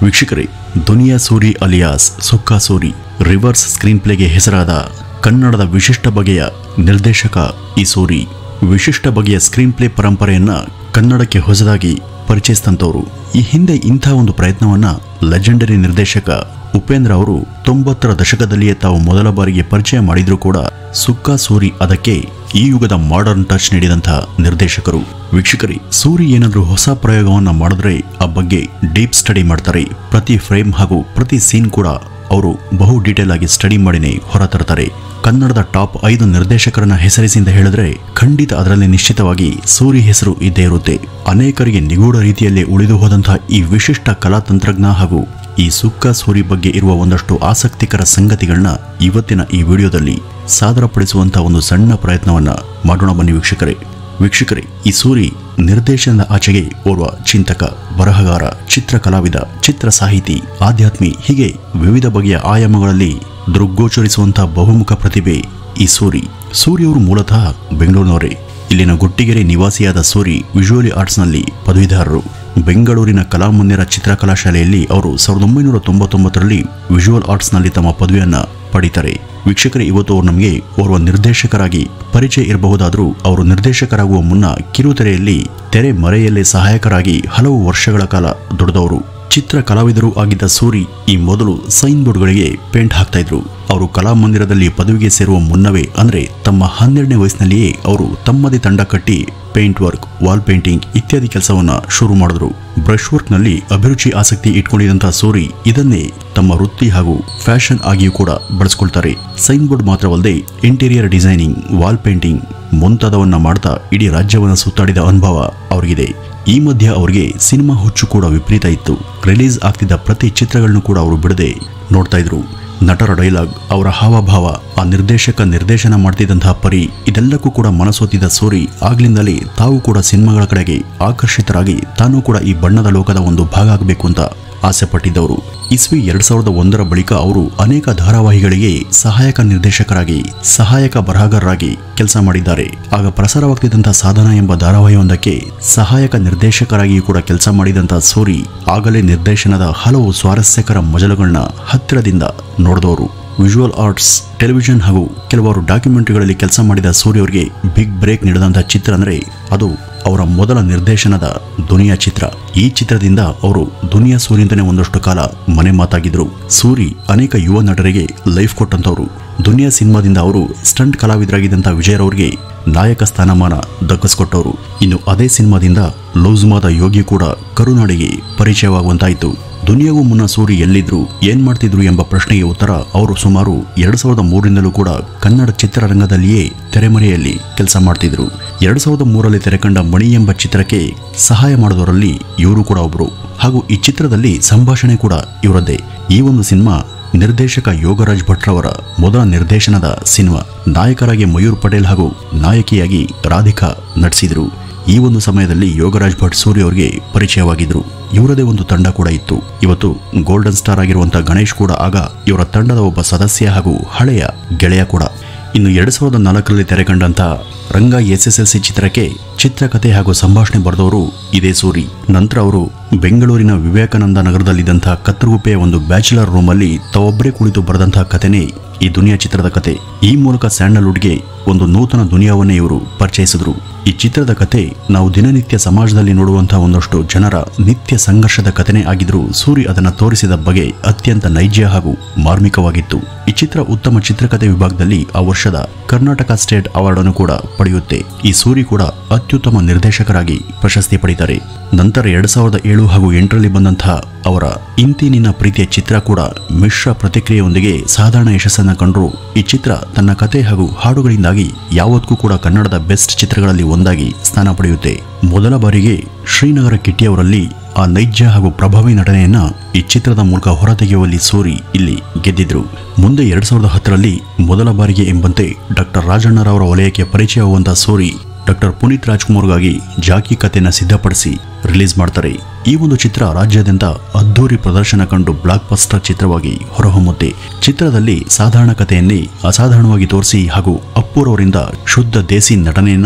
ವೀಕ್ಷಕರೇ Duniya Suri alias Sukka Suri reverse screen ಪ್ಲೇಗೆ ಹೆಸರಾದ ಕನ್ನಡದ ವಿಶಿಷ್ಟ ಬಗೆಯ ನಿರ್ದೇಶಕ ಈ ಸೂರಿ ವಿಶಿಷ್ಟ ಬಗೆಯ ಸ್ಕ್ರೀನ್ ಪ್ಲೇ ಪರಂಪರೆಯನ್ನ ಕನ್ನಡಕ್ಕೆ ಹೊಸದಾಗಿ ಪರಿಚಯಿಸಿದಂಥವರು ಈ ಹಿಂದೆ ಇಂಥ ಒಂದು ಪ್ರಯತ್ನವನ್ನ ಲೆಜೆಂಡರಿ ನಿರ್ದೇಶಕ ಉಪೇಂದ್ರ ಅವರು ತೊಂಬತ್ತರ ದಶಕದಲ್ಲಿಯೇ ತಾವು ಮೊದಲ ಬಾರಿಗೆ ಪರಿಚಯ ಮಾಡಿದ್ರು ಕೂಡ ಸುಕ್ಕಾ ಸೂರಿ ಅದಕ್ಕೆ ಈ ಯುಗದ ಮಾಡರ್ನ್ ಟಚ್ ನೀಡಿದಂಥ ನಿರ್ದೇಶಕರು ವೀಕ್ಷಕರೇ ಸೂರಿ ಏನಾದರೂ ಹೊಸ ಪ್ರಯೋಗವನ್ನ ಮಾಡಿದ್ರೆ ಆ ಬಗ್ಗೆ ಡೀಪ್ ಸ್ಟಡಿ ಮಾಡ್ತಾರೆ ಪ್ರತಿ ಫ್ರೇಮ್ ಹಾಗೂ ಪ್ರತಿ ಸೀನ್ ಕೂಡ ಅವರು ಬಹು ಡೀಟೇಲ್ ಆಗಿ ಸ್ಟಡಿ ಮಾಡಿನೇ ಹೊರತರ್ತಾರೆ ಕನ್ನಡದ ಟಾಪ್ ಐದು ನಿರ್ದೇಶಕರನ್ನ ಹೆಸರಿಸಿ ಅಂತ ಹೇಳಿದ್ರೆ ಖಂಡಿತ ಅದರಲ್ಲಿ ನಿಶ್ಚಿತವಾಗಿ ಸೂರಿ ಹೆಸರು ಇದ್ದೇ ಇರುತ್ತೆ ಅನೇಕರಿಗೆ ನಿಗೂಢ ರೀತಿಯಲ್ಲಿ ಉಳಿದು ಹೋದಂತಹ ಈ ವಿಶಿಷ್ಟ ಕಲಾ ತಂತ್ರಜ್ಞ ಹಾಗೂ ಈ ಸುಕ್ಕ ಸೂರಿ ಬಗ್ಗೆ ಇರುವ ಒಂದಷ್ಟು ಆಸಕ್ತಿಕರ ಸಂಗತಿಗಳನ್ನ ಇವತ್ತಿನ ಈ ವಿಡಿಯೋದಲ್ಲಿ ಸಾದರಪಡಿಸುವಂತಹ ಒಂದು ಸಣ್ಣ ಪ್ರಯತ್ನವನ್ನ ಮಾಡೋಣ ಬನ್ನಿ ವೀಕ್ಷಕರೇ ವೀಕ್ಷಕರೇ ಈ ಸೂರಿ ನಿರ್ದೇಶನದ ಆಚೆಗೆ ಓರ್ವ ಚಿಂತಕ ಬರಹಗಾರ ಚಿತ್ರ ಕಲಾವಿದ ಚಿತ್ರ ಸಾಹಿತಿ ಆಧ್ಯಾತ್ಮಿ ಹೀಗೆ ವಿವಿಧ ಬಗೆಯ ಆಯಾಮಗಳಲ್ಲಿ ದೃಗ್ಗೋಚರಿಸುವಂತಹ ಬಹುಮುಖ ಪ್ರತಿಭೆ ಈ ಸೂರಿ ಸೂರಿ ಅವರು ಮೂಲತಃ ಬೆಂಗಳೂರಿನವರೇ ಇಲ್ಲಿನ ಗುಟ್ಟಿಗೆರೆ ನಿವಾಸಿಯಾದ ಸೂರಿ ವಿಜುವಲಿ ಆರ್ಟ್ಸ್ನಲ್ಲಿ ಪದವೀಧರರು ಬೆಂಗಳೂರಿನ ಕಲಾಮಂದಿರ ಚಿತ್ರಕಲಾ ಶಾಲೆಯಲ್ಲಿ ಅವರು ಸಾವಿರದ ಒಂಬೈನೂರ ತೊಂಬತ್ತೊಂಬತ್ತರಲ್ಲಿ ವಿಜುವಲ್ ಆರ್ಟ್ಸ್ನಲ್ಲಿ ತಮ್ಮ ಪದವಿಯನ್ನ ಪಡಿತಾರೆ ವೀಕ್ಷಕರೇ ಇವತ್ತು ಅವರು ನಮಗೆ ಓರ್ವ ನಿರ್ದೇಶಕರಾಗಿ ಪರಿಚಯ ಇರಬಹುದಾದರೂ ಅವರು ನಿರ್ದೇಶಕರಾಗುವ ಮುನ್ನ ಕಿರುತೆರೆಯಲ್ಲಿ ತೆರೆ ಮರೆಯಲ್ಲೇ ಸಹಾಯಕರಾಗಿ ಹಲವು ವರ್ಷಗಳ ಕಾಲ ದುಡಿದವರು ಚಿತ್ರ ಕಲಾವಿದರು ಆಗಿದ್ದ ಸೂರಿ ಈ ಮೊದಲು ಸೈನ್ ಬೋರ್ಡ್ಗಳಿಗೆ ಪೇಂಟ್ ಹಾಕ್ತಾ ಇದ್ರು ಅವರು ಕಲಾಮಂದಿರದಲ್ಲಿ ಪದವಿಗೆ ಸೇರುವ ಮುನ್ನವೇ ಅಂದ್ರೆ ತಮ್ಮ ಹನ್ನೆರಡನೇ ವಯಸ್ಸಿನಲ್ಲಿಯೇ ಅವರು ತಮ್ಮದೇ ತಂಡ ಕಟ್ಟಿ ಪೇಂಟ್ ವರ್ಕ್ ವಾಲ್ ಪೇಂಟಿಂಗ್ ಇತ್ಯಾದಿ ಕೆಲಸವನ್ನ ಶುರು ಮಾಡಿದ್ರು ಬ್ರಷ್ ವರ್ಕ್ ನಲ್ಲಿ ಅಭಿರುಚಿ ಆಸಕ್ತಿ ಇಟ್ಕೊಂಡಿದ್ದಂತಹ ಸೂರಿ ಇದನ್ನೇ ತಮ್ಮ ವೃತ್ತಿ ಹಾಗೂ ಫ್ಯಾಷನ್ ಆಗಿಯೂ ಕೂಡ ಬಳಸ್ಕೊಳ್ತಾರೆ ಸೈನ್ ಬೋರ್ಡ್ ಮಾತ್ರವಲ್ಲದೆ ಇಂಟೀರಿಯರ್ ಡಿಸೈನಿಂಗ್ ವಾಲ್ ಪೇಂಟಿಂಗ್ ಮುಂತಾದವನ್ನ ಮಾಡ್ತಾ ಇಡೀ ರಾಜ್ಯವನ್ನ ಸುತ್ತಾಡಿದ ಅನುಭವ ಅವರಿಗಿದೆ ಈ ಮಧ್ಯೆ ಅವರಿಗೆ ಸಿನಿಮಾ ಹುಚ್ಚು ಕೂಡ ವಿಪರೀತ ಇತ್ತು ರಿಲೀಸ್ ಆಗ್ತಿದ್ದ ಪ್ರತಿ ಚಿತ್ರಗಳನ್ನು ಕೂಡ ಅವರು ಬಿಡದೆ ನೋಡ್ತಾ ಇದ್ರು ನಟರ ಡೈಲಾಗ್ ಅವರ ಹಾವಭಾವ ಆ ನಿರ್ದೇಶಕ ನಿರ್ದೇಶನ ಮಾಡ್ತಿದ್ದಂತಹ ಪರಿ ಇದೆಲ್ಲಕ್ಕೂ ಕೂಡ ಮನಸೋತಿದ್ದ ಸೂರಿ ಆಗ್ಲಿಂದಲೇ ತಾವು ಕೂಡ ಸಿನಿಮಾಗಳ ಕಡೆಗೆ ಆಕರ್ಷಿತರಾಗಿ ತಾನೂ ಕೂಡ ಈ ಬಣ್ಣದ ಲೋಕದ ಒಂದು ಭಾಗ ಆಗಬೇಕು ಅಂತ ಆಸೆ ಪಟ್ಟಿದ್ದವರು ಇಸ್ವಿ ಎರಡ್ ಸಾವಿರದ ಒಂದರ ಬಳಿಕ ಅವರು ಅನೇಕ ಧಾರಾವಾಹಿಗಳಿಗೆ ಸಹಾಯಕ ನಿರ್ದೇಶಕರಾಗಿ ಸಹಾಯಕ ಬರಹಗಾರರಾಗಿ ಕೆಲಸ ಮಾಡಿದ್ದಾರೆ ಆಗ ಪ್ರಸಾರವಾಗ್ತಿದ್ದಂತಹ ಸಾಧನ ಎಂಬ ಧಾರಾವಾಹಿಯೊಂದಕ್ಕೆ ಸಹಾಯಕ ನಿರ್ದೇಶಕರಾಗಿಯೂ ಕೂಡ ಕೆಲಸ ಮಾಡಿದಂತಹ ಸೂರಿ ಆಗಲೇ ನಿರ್ದೇಶನದ ಹಲವು ಸ್ವಾರಸ್ಯಕರ ಮಜಲುಗಳನ್ನ ಹತ್ತಿರದಿಂದ ನೋಡಿದವರು ವಿಜುವಲ್ ಆರ್ಟ್ಸ್ ಟೆಲಿವಿಷನ್ ಹಾಗೂ ಕೆಲವಾರು ಡಾಕ್ಯುಮೆಂಟರಿಗಳಲ್ಲಿ ಕೆಲಸ ಮಾಡಿದ ಸೂರಿ ಅವರಿಗೆ ಬಿಗ್ ಬ್ರೇಕ್ ನೀಡಿದಂತಹ ಚಿತ್ರ ಅಂದರೆ ಅದು ಅವರ ಮೊದಲ ನಿರ್ದೇಶನದ ದುನಿಯಾ ಚಿತ್ರ ಈ ಚಿತ್ರದಿಂದ ಅವರು ದುನಿಯಾ ಸೂರಿ ಅಂತಾನೆ ಒಂದಷ್ಟು ಕಾಲ ಮನೆ ಮಾತಾಗಿದ್ರು ಸೂರಿ ಅನೇಕ ಯುವ ನಟರಿಗೆ ಲೈಫ್ ಕೊಟ್ಟಂತವರು ದುನಿಯಾ ಸಿನಿಮಾದಿಂದ ಅವರು ಸ್ಟಂಟ್ ಕಲಾವಿದರಾಗಿದ್ದಂಥ ವಿಜಯರವರಿಗೆ ನಾಯಕ ಸ್ಥಾನಮಾನ ದಕ್ಕಿಸ್ಕೊಟ್ಟವರು ಇನ್ನು ಅದೇ ಸಿನಿಮಾದಿಂದ ಲೂಸ್ಮಾದ ಯೋಗಿ ಕೂಡ ಕರುನಾಡಿಗೆ ಪರಿಚಯವಾಗುವಂತಾಯಿತು ದುನಿಯಾಗೂ ಮುನ್ನ ಸೂರಿ ಎಲ್ಲಿದ್ರು ಏನ್ ಮಾಡ್ತಿದ್ರು ಎಂಬ ಪ್ರಶ್ನೆಗೆ ಉತ್ತರ ಅವರು ಸುಮಾರು ಎರಡ್ ಸಾವಿರದ ಮೂರರಿಂದಲೂ ಕೂಡ ಕನ್ನಡ ಚಿತ್ರರಂಗದಲ್ಲಿಯೇ ತೆರೆಮರೆಯಲ್ಲಿ ಕೆಲಸ ಮಾಡ್ತಿದ್ರು ಎರಡ್ ಸಾವಿರದ ಮೂರರಲ್ಲಿ ತೆರೆಕಂಡ ಮಣಿ ಎಂಬ ಚಿತ್ರಕ್ಕೆ ಸಹಾಯ ಮಾಡಿದವರಲ್ಲಿ ಇವರು ಕೂಡ ಒಬ್ರು ಹಾಗೂ ಈ ಚಿತ್ರದಲ್ಲಿ ಸಂಭಾಷಣೆ ಕೂಡ ಇವರದ್ದೇ ಈ ಒಂದು ಸಿನಿಮಾ ನಿರ್ದೇಶಕ ಯೋಗರಾಜ್ ಭಟ್ರವರ ಮೊದಲ ನಿರ್ದೇಶನದ ಸಿನಿಮಾ ನಾಯಕರಾಗಿ ಮಯೂರ್ ಪಟೇಲ್ ಹಾಗೂ ನಾಯಕಿಯಾಗಿ ರಾಧಿಕಾ ನಟಿಸಿದ್ರು ಈ ಒಂದು ಸಮಯದಲ್ಲಿ ಯೋಗರಾಜ್ ಭಟ್ ಸೂರ್ಯ ಅವರಿಗೆ ಪರಿಚಯವಾಗಿದ್ರು ಇವರದೇ ಒಂದು ತಂಡ ಕೂಡ ಇತ್ತು ಇವತ್ತು ಗೋಲ್ಡನ್ ಸ್ಟಾರ್ ಆಗಿರುವಂತಹ ಗಣೇಶ್ ಕೂಡ ಆಗ ಇವರ ತಂಡದ ಒಬ್ಬ ಸದಸ್ಯ ಹಾಗೂ ಹಳೆಯ ಗೆಳೆಯ ಕೂಡ ಇನ್ನು ಎರಡ್ ಸಾವಿರದ ನಾಲ್ಕರಲ್ಲಿ ತೆರೆಕಂಡಂತ Ranga S S L C ಚಿತ್ರಕ್ಕೆ ಚಿತ್ರಕಥೆ ಹಾಗೂ ಸಂಭಾಷಣೆ ಬರೆದವರು ಇದೇ ಸೂರಿ ನಂತರ ಅವರು ಬೆಂಗಳೂರಿನ ವಿವೇಕಾನಂದ ನಗರದಲ್ಲಿದ್ದಂತಹ ಕತ್ತರುಗುಪ್ಪೆಯ ಒಂದು ಬ್ಯಾಚುಲರ್ ರೂಮಲ್ಲಿ ತಾವೊಬ್ಬರೇ ಕುಳಿತು ಬರೆದಂತಹ ಕಥೆನೇ ಈ ದುನಿಯಾ ಚಿತ್ರದ ಕತೆ ಈ ಮೂಲಕ ಸ್ಯಾಂಡಲ್ವುಡ್ಗೆ ಒಂದು ನೂತನ ದುನಿಯಾವನ್ನೇ ಇವರು ಪರಿಚಯಿಸಿದ್ರು ಈ ಚಿತ್ರದ ಕತೆ ನಾವು ದಿನನಿತ್ಯ ಸಮಾಜದಲ್ಲಿ ನೋಡುವಂತಹ ಒಂದಷ್ಟು ಜನರ ನಿತ್ಯ ಸಂಘರ್ಷದ ಕಥೆನೇ ಆಗಿದ್ರೂ ಸೂರಿ ಅದನ್ನ ತೋರಿಸಿದ ಬಗೆ ಅತ್ಯಂತ ನೈಜ ಹಾಗೂ ಮಾರ್ಮಿಕವಾಗಿತ್ತು ಈ ಚಿತ್ರ ಉತ್ತಮ ಚಿತ್ರಕಥೆ ವಿಭಾಗದಲ್ಲಿ ಆ ವರ್ಷದ ಕರ್ನಾಟಕ ಸ್ಟೇಟ್ ಅವಾರ್ಡ್ ಅನ್ನು ಕೂಡ ಪಡೆಯುತ್ತೆ ಈ ಸೂರಿ ಕೂಡ ಅತ್ಯುತ್ತಮ ನಿರ್ದೇಶಕರಾಗಿ ಪ್ರಶಸ್ತಿ ಪಡೆದಿದ್ದಾರೆ ನಂತರ ಎರಡ್ ಸಾವಿರದ ಏಳು ಹಾಗೂ ಎಂಟರಲ್ಲಿ ಬಂದಂತಹ ಅವರ ಇಂತಿ ನಿನ್ನ ಪ್ರೀತಿಯ ಚಿತ್ರ ಕೂಡ ಮಿಶ್ರ ಪ್ರತಿಕ್ರಿಯೆಯೊಂದಿಗೆ ಸಾಧಾರಣ ಯಶಸ್ಸನ್ನ ಕಂಡ್ರು ಈ ಚಿತ್ರ ತನ್ನ ಕತೆ ಹಾಗೂ ಹಾಡುಗಳಿಂದಾಗಿ ಯಾವತ್ತೂ ಕೂಡ ಕನ್ನಡದ ಬೆಸ್ಟ್ ಚಿತ್ರಗಳಲ್ಲಿ ಒಂದಾಗಿ ಸ್ಥಾನ ಪಡೆಯುತ್ತೆ ಮೊದಲ ಬಾರಿಗೆ ಶ್ರೀನಗರ ಕಿಟ್ಟಿಯವರಲ್ಲಿ ಆ ನೈಜ ಹಾಗೂ ಪ್ರಭಾವಿ ನಟನೆಯನ್ನ ಈ ಚಿತ್ರದ ಮೂಲಕ ಹೊರತೆಗೆಯುವಲ್ಲಿ ಸೂರಿ ಇಲ್ಲಿ ಗೆದ್ದಿದ್ರು ಮುಂದೆ ಎರಡ್ ಸಾವಿರದ ಹತ್ತರಲ್ಲಿ ಮೊದಲ ಬಾರಿಗೆ ಎಂಬಂತೆ ಡಾಕ್ಟರ್ ರಾಜಣ್ಣರವರ ವಲಯಕ್ಕೆ ಪರಿಚಯವಾಗುವಂತಹ ಸೂರಿ ಡಾಕ್ಟರ್ ಪುನೀತ್ ರಾಜ್ಕುಮಾರ್ಗಾಗಿ ಜಾಕಿ ಕಥೆನ ಸಿದ್ಧಪಡಿಸಿ ರಿಲೀಸ್ ಮಾಡ್ತಾರೆ ಈ ಒಂದು ಚಿತ್ರ ರಾಜ್ಯಾದ್ಯಂತ ಅದ್ದೂರಿ ಪ್ರದರ್ಶನ ಕಂಡು ಬ್ಲಾಕ್ ಬಸ್ಟರ್ ಚಿತ್ರವಾಗಿ ಹೊರಹೊಮ್ಮುತ್ತೆ ಚಿತ್ರದಲ್ಲಿ ಸಾಧಾರಣ ಕಥೆಯನ್ನೇ ಅಸಾಧಾರಣವಾಗಿ ತೋರಿಸಿ ಹಾಗೂ ಅಪ್ಪೂರವರಿಂದ ಶುದ್ಧ ದೇಸಿ ನಟನೆಯನ್ನ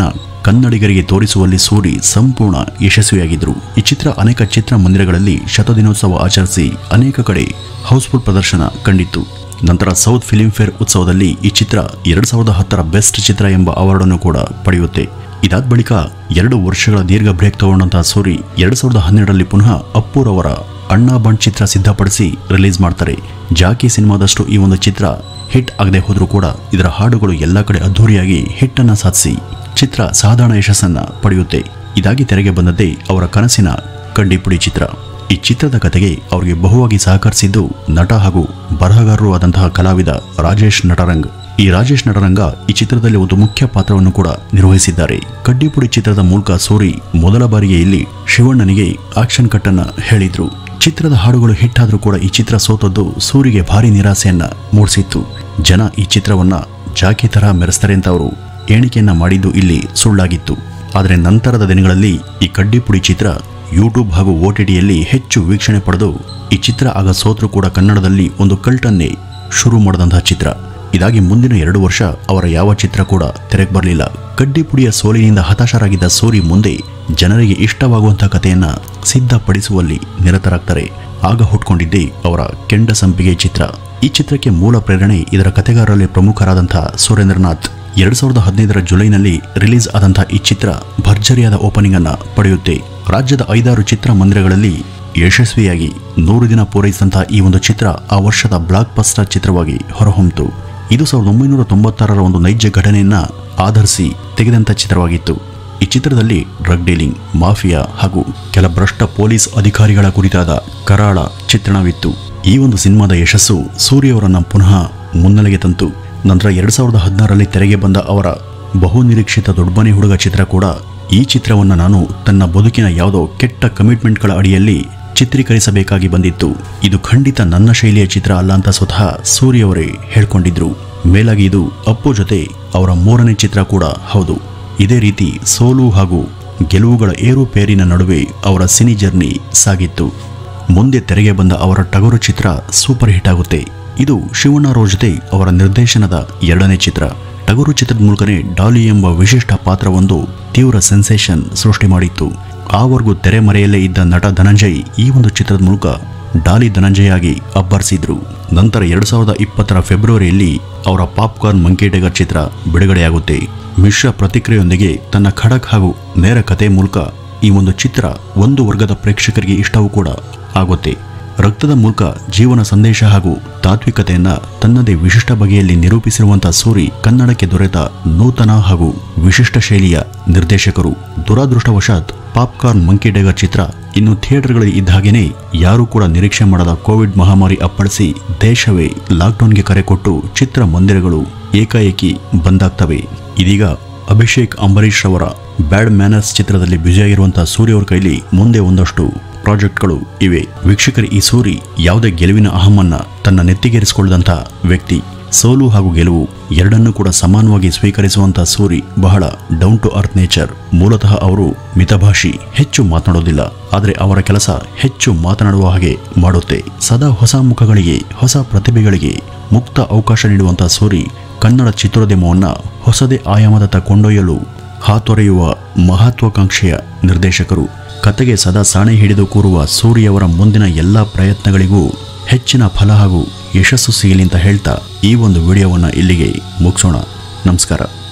ಕನ್ನಡಿಗರಿಗೆ ತೋರಿಸುವಲ್ಲಿ ಸೂರಿ ಸಂಪೂರ್ಣ ಯಶಸ್ವಿಯಾಗಿದ್ರು ಈ ಚಿತ್ರ ಅನೇಕ ಚಿತ್ರಮಂದಿರಗಳಲ್ಲಿ ಶತದಿನೋತ್ಸವ ಆಚರಿಸಿ ಅನೇಕ ಕಡೆ ಹೌಸ್ಫುಲ್ ಪ್ರದರ್ಶನ ಕಂಡಿತ್ತು ನಂತರ ಸೌತ್ ಫಿಲಿಂ ಫೇರ್ ಉತ್ಸವದಲ್ಲಿ ಈ ಚಿತ್ರ ಎರಡ್ ಸಾವಿರದ ಹತ್ತರ ಬೆಸ್ಟ್ ಚಿತ್ರ ಎಂಬ ಅವಾರ್ಡನ್ನು ಕೂಡ ಪಡೆಯುತ್ತೆ ಇದಾದ ಬಳಿಕ ಎರಡು ವರ್ಷಗಳ ದೀರ್ಘ ಬ್ರೇಕ್ ತಗೊಂಡಂತಹ ಸೂರಿ ಎರಡ್ ಸಾವಿರದ ಹನ್ನೆರಡರಲ್ಲಿ ಪುನಃ ಅಪ್ಪೂರವರ ಅಣ್ಣಾ ಬಂಡ್ ಚಿತ್ರ ಸಿದ್ಧಪಡಿಸಿ ರಿಲೀಸ್ ಮಾಡ್ತಾರೆ ಜಾಕಿ ಸಿನಿಮಾದಷ್ಟು ಈ ಒಂದು ಚಿತ್ರ ಹಿಟ್ ಆಗದೆ ಹೋದ್ರೂ ಕೂಡ ಇದರ ಹಾಡುಗಳು ಎಲ್ಲ ಕಡೆ ಅದ್ಧೂರಿಯಾಗಿ ಹಿಟ್ ಅನ್ನ ಸಾಧಿಸಿ ಚಿತ್ರ ಸಾಧಾರಣ ಯಶಸ್ಸನ್ನ ಪಡೆಯುತ್ತೆ ಇದಾಗಿ ತೆರೆಗೆ ಬಂದದ್ದೇ ಅವರ ಕನಸಿನ ಕಡ್ಡಿಪುಡಿ ಚಿತ್ರ ಈ ಚಿತ್ರದ ಕತೆಗೆ ಅವರಿಗೆ ಬಹುವಾಗಿ ಸಹಕರಿಸಿದ್ದು ನಟ ಹಾಗೂ ಬರಹಗಾರರು ಆದಂತಹ ಕಲಾವಿದ ರಾಜೇಶ್ ನಟರಂಗ್ ಈ ರಾಜೇಶ್ ನಟರಂಗ ಈ ಚಿತ್ರದಲ್ಲಿ ಒಂದು ಮುಖ್ಯ ಪಾತ್ರವನ್ನು ಕೂಡ ನಿರ್ವಹಿಸಿದ್ದಾರೆ ಕಡ್ಡಿಪುಡಿ ಚಿತ್ರದ ಮೂಲಕ ಸೂರಿ ಮೊದಲ ಬಾರಿಗೆ ಇಲ್ಲಿ ಶಿವಣ್ಣನಿಗೆ ಆಕ್ಷನ್ ಕಟ್ ಅನ್ನ ಹೇಳಿದ್ರು ಚಿತ್ರದ ಹಾಡುಗಳು ಹಿಟ್ ಆದ್ರೂ ಕೂಡ ಈ ಚಿತ್ರ ಸೋತದ್ದು ಸೂರಿಗೆ ಭಾರಿ ನಿರಾಸೆಯನ್ನ ಮೂಡಿಸಿತ್ತು ಜನ ಈ ಚಿತ್ರವನ್ನ ಜಾಕಿ ತರಹ ಮೆರೆಸ್ತಾರೆ ಅಂತ ಅವರು ಎಣಿಕೆಯನ್ನ ಮಾಡಿದ್ದು ಇಲ್ಲಿ ಸುಳ್ಳಾಗಿತ್ತು ಆದರೆ ನಂತರದ ದಿನಗಳಲ್ಲಿ ಈ ಕಡ್ಡಿಪುಡಿ ಚಿತ್ರ ಯೂಟ್ಯೂಬ್ ಹಾಗೂ ಓ ಟಿಯಲ್ಲಿ ಹೆಚ್ಚು ವೀಕ್ಷಣೆ ಪಡೆದು ಈ ಚಿತ್ರ ಆಗ ಸೋತ್ರು ಕೂಡ ಕನ್ನಡದಲ್ಲಿ ಒಂದು ಕಲ್ಟನ್ನೇ ಶುರು ಮಾಡಿದಂತಹ ಚಿತ್ರ ಇದಾಗಿ ಮುಂದಿನ ಎರಡು ವರ್ಷ ಅವರ ಯಾವ ಚಿತ್ರ ಕೂಡ ತೆರೆಗೆ ಬರಲಿಲ್ಲ ಕಡ್ಡಿಪುಡಿಯ ಸೋಲಿನಿಂದ ಹತಾಶರಾಗಿದ್ದ ಸೂರಿ ಮುಂದೆ ಜನರಿಗೆ ಇಷ್ಟವಾಗುವಂತಹ ಕಥೆಯನ್ನ ಸಿದ್ಧಪಡಿಸುವಲ್ಲಿ ನಿರತರಾಗ್ತಾರೆ ಆಗ ಹುಟ್ಕೊಂಡಿದ್ದೇ ಅವರ ಕೆಂಡ ಸಂಪಿಗೆ ಚಿತ್ರ ಈ ಚಿತ್ರಕ್ಕೆ ಮೂಲ ಪ್ರೇರಣೆ ಇದರ ಕಥೆಗಾರರಲ್ಲಿ ಪ್ರಮುಖರಾದಂತಹ ಸುರೇಂದ್ರನಾಥ್ ಎರಡ್ ಸಾವಿರದ ಹದಿನೈದರ ಜುಲೈನಲ್ಲಿ ರಿಲೀಸ್ ಆದಂತಹ ಈ ಚಿತ್ರ ಭರ್ಜರಿಯಾದ ಓಪನಿಂಗ್ ಅನ್ನ ಪಡೆಯುತ್ತೆ ರಾಜ್ಯದ ಐದಾರು ಚಿತ್ರಮಂದಿರಗಳಲ್ಲಿ ಯಶಸ್ವಿಯಾಗಿ ನೂರು ದಿನ ಪೂರೈಸಿದಂತಹ ಈ ಒಂದು ಚಿತ್ರ ಆ ವರ್ಷದ ಬ್ಲಾಕ್ ಬಸ್ಟರ್ ಚಿತ್ರವಾಗಿ ಹೊರಹೊಮ್ಮಿತು ಇದು ಸಾವಿರದ ಒಂಬೈನೂರ ತೊಂಬತ್ತಾರರ ಒಂದು ನೈಜ ಘಟನೆಯನ್ನ ಆಧರಿಸಿ ತೆಗೆದಂತ ಚಿತ್ರವಾಗಿತ್ತು ಈ ಚಿತ್ರದಲ್ಲಿ ಡ್ರಗ್ ಡೀಲಿಂಗ್ ಮಾಫಿಯಾ ಹಾಗೂ ಕೆಲ ಭ್ರಷ್ಟ ಪೊಲೀಸ್ ಅಧಿಕಾರಿಗಳ ಕುರಿತಾದ ಕರಾಳ ಚಿತ್ರಣವಿತ್ತು ಈ ಒಂದು ಸಿನಿಮಾದ ಯಶಸ್ಸು ಸೂರ್ಯವರನ್ನ ಪುನಃ ಮುನ್ನೆಲೆಗೆ ತಂತು ನಂತರ ಎರಡ್ ಸಾವಿರದ ಹದಿನಾರರಲ್ಲಿ ತೆರೆಗೆ ಬಂದ ಅವರ ಬಹುನಿರೀಕ್ಷಿತ ದೊಡ್ಡಮನೆ ಹುಡುಗ ಚಿತ್ರ ಕೂಡ ಈ ಚಿತ್ರವನ್ನು ನಾನು ತನ್ನ ಬದುಕಿನ ಯಾವುದೋ ಕೆಟ್ಟ ಕಮಿಟ್ಮೆಂಟ್ಗಳ ಅಡಿಯಲ್ಲಿ ಚಿತ್ರೀಕರಿಸಬೇಕಾಗಿ ಬಂದಿತ್ತು ಇದು ಖಂಡಿತ ನನ್ನ ಶೈಲಿಯ ಚಿತ್ರ ಅಲ್ಲ ಅಂತ ಸ್ವತಃ ಸೂರಿ ಅವರೇ ಹೇಳ್ಕೊಂಡಿದ್ರು ಮೇಲಾಗಿ ಇದು ಅಪ್ಪು ಜೊತೆ ಅವರ ಮೂರನೇ ಚಿತ್ರ ಕೂಡ ಹೌದು ಇದೇ ರೀತಿ ಸೋಲು ಹಾಗೂ ಗೆಲುವುಗಳ ಏರುಪೇರಿನ ನಡುವೆ ಅವರ ಸಿನಿ ಜರ್ನಿ ಸಾಗಿತ್ತು ಮುಂದೆ ತೆರೆಗೆ ಬಂದ ಅವರ ಟಗರು ಚಿತ್ರ ಸೂಪರ್ ಹಿಟ್ ಆಗುತ್ತೆ ಇದು ಶಿವಣ್ಣರವ್ರ ಜೊತೆ ಅವರ ನಿರ್ದೇಶನದ ಎರಡನೇ ಚಿತ್ರ ಟಗರು ಚಿತ್ರದ ಮೂಲಕನೇ ಡಾಲಿ ಎಂಬ ವಿಶಿಷ್ಟ ಪಾತ್ರವೊಂದು ತೀವ್ರ ಸೆನ್ಸೇಷನ್ ಸೃಷ್ಟಿ ಮಾಡಿತ್ತು ಆವರೆಗೂ ತೆರೆಮರೆಯಲ್ಲೇ ಇದ್ದ ನಟ ಧನಂಜಯ್ ಈ ಒಂದು ಚಿತ್ರದ ಮೂಲಕ ಡಾಲಿ ಧನಂಜಯ ಆಗಿ ಅಬ್ಬರಿಸಿದ್ರು ನಂತರ ಎರಡ್ ಸಾವಿರದ ಇಪ್ಪತ್ತರ ಫೆಬ್ರವರಿಯಲ್ಲಿ ಅವರ ಪಾಪ್ಕಾರ್ನ್ ಮಂಕಿ ಟೈಗರ್ ಚಿತ್ರ ಬಿಡುಗಡೆಯಾಗುತ್ತೆ ಮಿಶ್ರ ಪ್ರತಿಕ್ರಿಯೆಯೊಂದಿಗೆ ತನ್ನ ಖಡಕ್ ಹಾಗೂ ನೇರ ಕತೆ ಮೂಲಕ ಈ ಒಂದು ಚಿತ್ರ ಒಂದು ವರ್ಗದ ಪ್ರೇಕ್ಷಕರಿಗೆ ಇಷ್ಟವೂ ಕೂಡ ಆಗುತ್ತೆ ರಕ್ತದ ಮೂಲಕ ಜೀವನ ಸಂದೇಶ ಹಾಗೂ ತಾತ್ವಿಕತೆಯನ್ನ ತನ್ನದೇ ವಿಶಿಷ್ಟ ಬಗೆಯಲ್ಲಿ ನಿರೂಪಿಸಿರುವಂತಹ ಸೂರಿ ಕನ್ನಡಕ್ಕೆ ದೊರೆತ ನೂತನ ಹಾಗೂ ವಿಶಿಷ್ಟ ಶೈಲಿಯ ನಿರ್ದೇಶಕರು ದುರಾದೃಷ್ಟವಶಾತ್ ಪಾಪ್ಕಾರ್ನ್ ಮಂಕಿ ಡೇಗರ್ ಚಿತ್ರ ಇನ್ನು ಥಿಯೇಟರ್ಗಳಲ್ಲಿ ಇದ್ದ ಹಾಗೇನೆ ಯಾರೂ ಕೂಡ ನಿರೀಕ್ಷೆ ಮಾಡದ ಕೋವಿಡ್ ಮಹಾಮಾರಿ ಅಪ್ಪಳಿಸಿ ದೇಶವೇ ಲಾಕ್ಡೌನ್ಗೆ ಕರೆ ಕೊಟ್ಟು ಚಿತ್ರ ಮಂದಿರಗಳು ಏಕಾಏಕಿ ಬಂದಾಗ್ತವೆ ಇದೀಗ ಅಭಿಷೇಕ್ ಅಂಬರೀಷ್ ಅವರ ಬ್ಯಾಡ್ ಮ್ಯಾನರ್ಸ್ ಚಿತ್ರದಲ್ಲಿ ಬ್ಯುಸಿಯಾಗಿರುವಂತಹ ಸೂರ್ಯ ಅವರ ಕೈಲಿ ಮುಂದೆ ಒಂದಷ್ಟು ಪ್ರಾಜೆಕ್ಟ್ಗಳು ಇವೆ ವೀಕ್ಷಕರು ಈ ಸೂರಿ ಯಾವುದೇ ಗೆಲುವಿನ ಅಹಮನ್ನ ತನ್ನ ನೆತ್ತಿಗೇರಿಸಿಕೊಳ್ಳದಂತಹ ವ್ಯಕ್ತಿ ಸೋಲು ಹಾಗೂ ಗೆಲುವು ಎರಡನ್ನೂ ಕೂಡ ಸಮಾನವಾಗಿ ಸ್ವೀಕರಿಸುವಂತಹ ಸೂರಿ ಬಹಳ ಡೌನ್ ಟು ಅರ್ತ್ ನೇಚರ್ ಮೂಲತಃ ಅವರು ಮಿತಭಾಷಿ ಹೆಚ್ಚು ಮಾತನಾಡೋದಿಲ್ಲ ಆದರೆ ಅವರ ಕೆಲಸ ಹೆಚ್ಚು ಮಾತನಾಡುವ ಹಾಗೆ ಮಾಡುತ್ತೆ ಸದಾ ಹೊಸ ಮುಖಗಳಿಗೆ ಹೊಸ ಪ್ರತಿಭೆಗಳಿಗೆ ಮುಕ್ತ ಅವಕಾಶ ನೀಡುವಂತಹ ಸೂರಿ ಕನ್ನಡ ಚಿತ್ರೋದ್ಯಮವನ್ನ ಹೊಸದೇ ಆಯಾಮದತ್ತ ಕೊಂಡೊಯ್ಯಲು ಹಾತೊರೆಯುವ ಮಹತ್ವಾಕಾಂಕ್ಷೆಯ ನಿರ್ದೇಶಕರು ಕತೆಗೆ ಸದಾ ಸಾಣೆ ಹಿಡಿದು ಕೂರುವ ಸೂರಿಯವರ ಮುಂದಿನ ಎಲ್ಲ ಪ್ರಯತ್ನಗಳಿಗೂ ಹೆಚ್ಚಿನ ಫಲ ಹಾಗೂ ಯಶಸ್ಸು ಸಿಗಲಿ ಅಂತ ಹೇಳ್ತಾ ಈ ಒಂದು ವಿಡಿಯೋವನ್ನು ಇಲ್ಲಿಗೆ ಮುಗಿಸೋಣ ನಮಸ್ಕಾರ